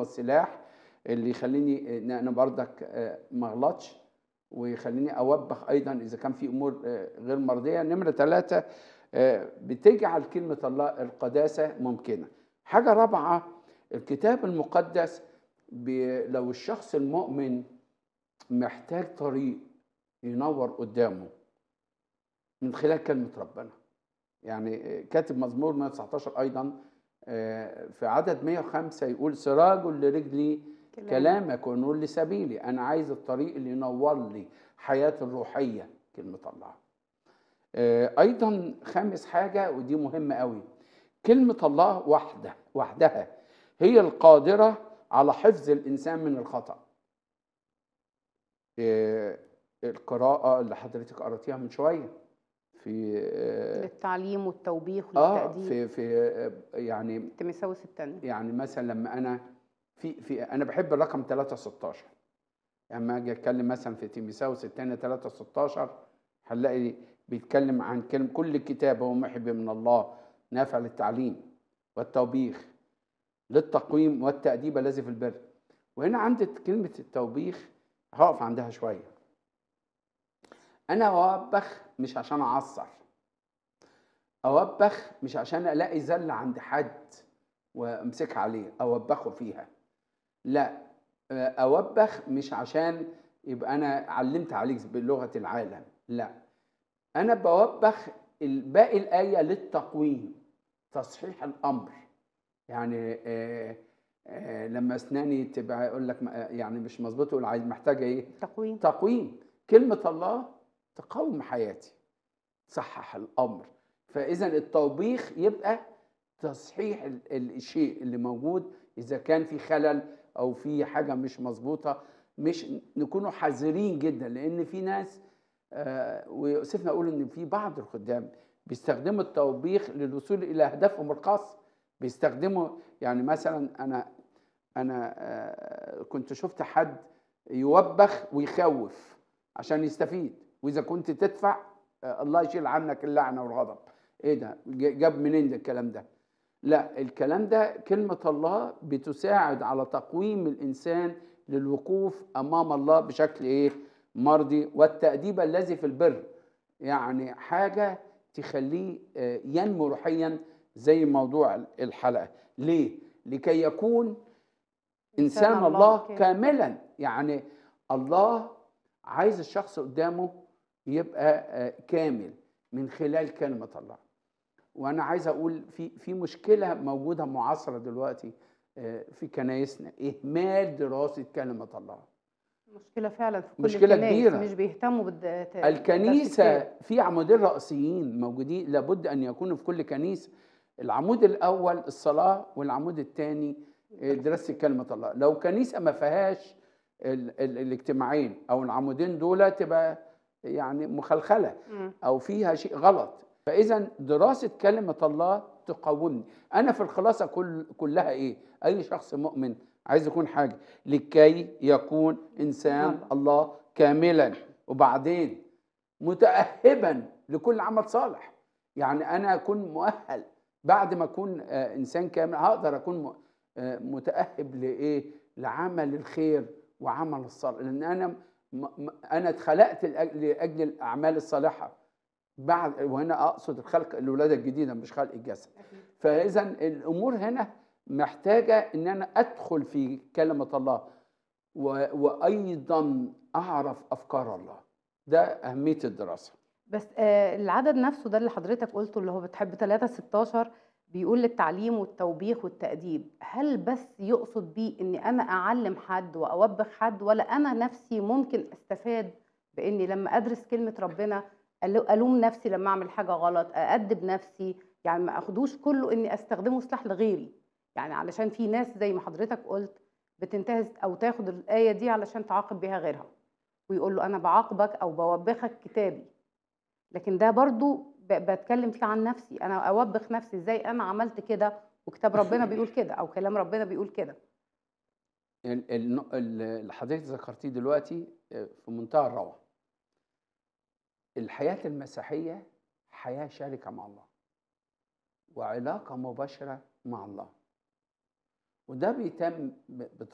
والسلاح اللي يخليني ان انا بردك آه، ما اغلطش ويخليني اوبخ ايضا اذا كان في امور آه، غير مرضيه نمره ثلاثه آه، بتجعل كلمه الله القداسه ممكنه حاجه رابعه الكتاب المقدس بي- لو الشخص المؤمن محتاج طريق ينور قدامه من خلال كلمه ربنا يعني كاتب مزمور 119 ايضا آه، في عدد 105 يقول سراج لرجلي كلام. كلامك ونور لسبيلي انا عايز الطريق اللي ينور لي حياتي الروحيه كلمه الله آه، ايضا خامس حاجه ودي مهمه قوي كلمه الله وحده وحدها هي القادره على حفظ الانسان من الخطا آه، القراءه اللي حضرتك قراتيها من شويه في آه، للتعليم والتوبيخ اه والتأديب في في آه، يعني تيموثاوس الثانية يعني مثلا لما انا في في انا بحب الرقم 3 16 لما اجي اتكلم مثلا في تيموثاوس الثانيه 3 16 هنلاقي بيتكلم عن كلمه كل كتاب هو محب من الله نافع للتعليم والتوبيخ للتقويم والتأديب الذي في البر وهنا عندي كلمه التوبيخ هقف عندها شويه انا اوبخ مش عشان اعصر اوبخ مش عشان الاقي زله عند حد وامسكها عليه اوبخه فيها لا اوبخ مش عشان يبقى انا علمت عليك بلغه العالم لا انا بوبخ باقي الايه للتقويم تصحيح الامر يعني آه آه لما اسناني تبقى يقول لك ما- يعني مش مظبوط يقول عايز محتاجه ايه تقويم تقويم كلمة الله تقوم حياتي تصحح الأمر فإذا التوبيخ يبقى تصحيح ال- ال- الشيء اللي موجود إذا كان في خلل أو في حاجة مش مظبوطة مش نكونوا حذرين جدا لأن في ناس آه، ويؤسفنا أقول إن في بعض الخدام بيستخدموا التوبيخ للوصول إلى أهدافهم الخاصة بيستخدموا يعني مثلا أنا أنا آه، كنت شفت حد يوبخ ويخوف عشان يستفيد واذا كنت تدفع آه، الله يشيل عنك اللعنه والغضب ايه ده ج- جاب منين ده الكلام ده لا الكلام ده كلمه الله بتساعد على تقويم الانسان للوقوف امام الله بشكل ايه مرضي والتاديب الذي في البر يعني حاجه تخليه آه، ينمو روحيا زي موضوع الحلقه ليه لكي يكون انسان إنسان الله الله كامل. كاملا يعني الله عايز الشخص قدامه يبقى آه، كامل من خلال كلمه الله وانا عايز اقول في في مشكله موجوده معاصره دلوقتي آه، في كنايسنا اهمال دراسه كلمه الله مشكلة فعلا في كل مشكلة الكنائس، كبيرة. مش بيهتموا بالد... الكنيسه في عمودين رئيسيين موجودين لابد ان يكونوا في كل كنيسه العمود الاول الصلاه والعمود الثاني دراسه كلمه الله لو كنيسه ما فيهاش ال- ال- الاجتماعين او العمودين دول تبقى يعني مخلخله مم. او فيها شيء غلط فاذا دراسه كلمه الله تقومني انا في الخلاصه كل كلها ايه اي شخص مؤمن عايز يكون حاجه لكي يكون انسان الله. الله كاملا وبعدين متاهبا لكل عمل صالح يعني انا اكون مؤهل بعد ما اكون آه، انسان كامل هقدر اكون م- آه، متاهب لايه لعمل الخير وعمل الصالح لان انا م- م- انا اتخلقت لأج- لاجل الاعمال الصالحه بعد وهنا اقصد الخلق الولاده الجديده مش خلق الجسد فاذا الامور هنا محتاجه ان انا ادخل في كلمه الله و- وايضا اعرف افكار الله ده اهميه الدراسه بس آه العدد نفسه ده اللي حضرتك قلته اللي هو بتحب 3 16 بيقول للتعليم والتوبيخ والتأديب هل بس يقصد بيه اني انا اعلم حد واوبخ حد ولا انا نفسي ممكن استفاد باني لما ادرس كلمة ربنا ألو- الوم نفسي لما اعمل حاجة غلط اادب نفسي يعني ما اخدوش كله اني استخدمه سلاح لغيري يعني علشان في ناس زي ما حضرتك قلت بتنتهز او تاخد الآية دي علشان تعاقب بيها غيرها ويقول له انا بعاقبك او بوبخك كتابي لكن ده برضو ب- بتكلم فيه عن نفسي انا اوبخ نفسي ازاي انا عملت كده وكتاب ربنا بيقول كده او كلام ربنا بيقول كده ال- ال- ال- اللي حضرتك ذكرتيه دلوقتي آه، في منتهى الروعه الحياه المسيحيه حياه شركه مع الله وعلاقه مباشره مع الله وده بيتم ب-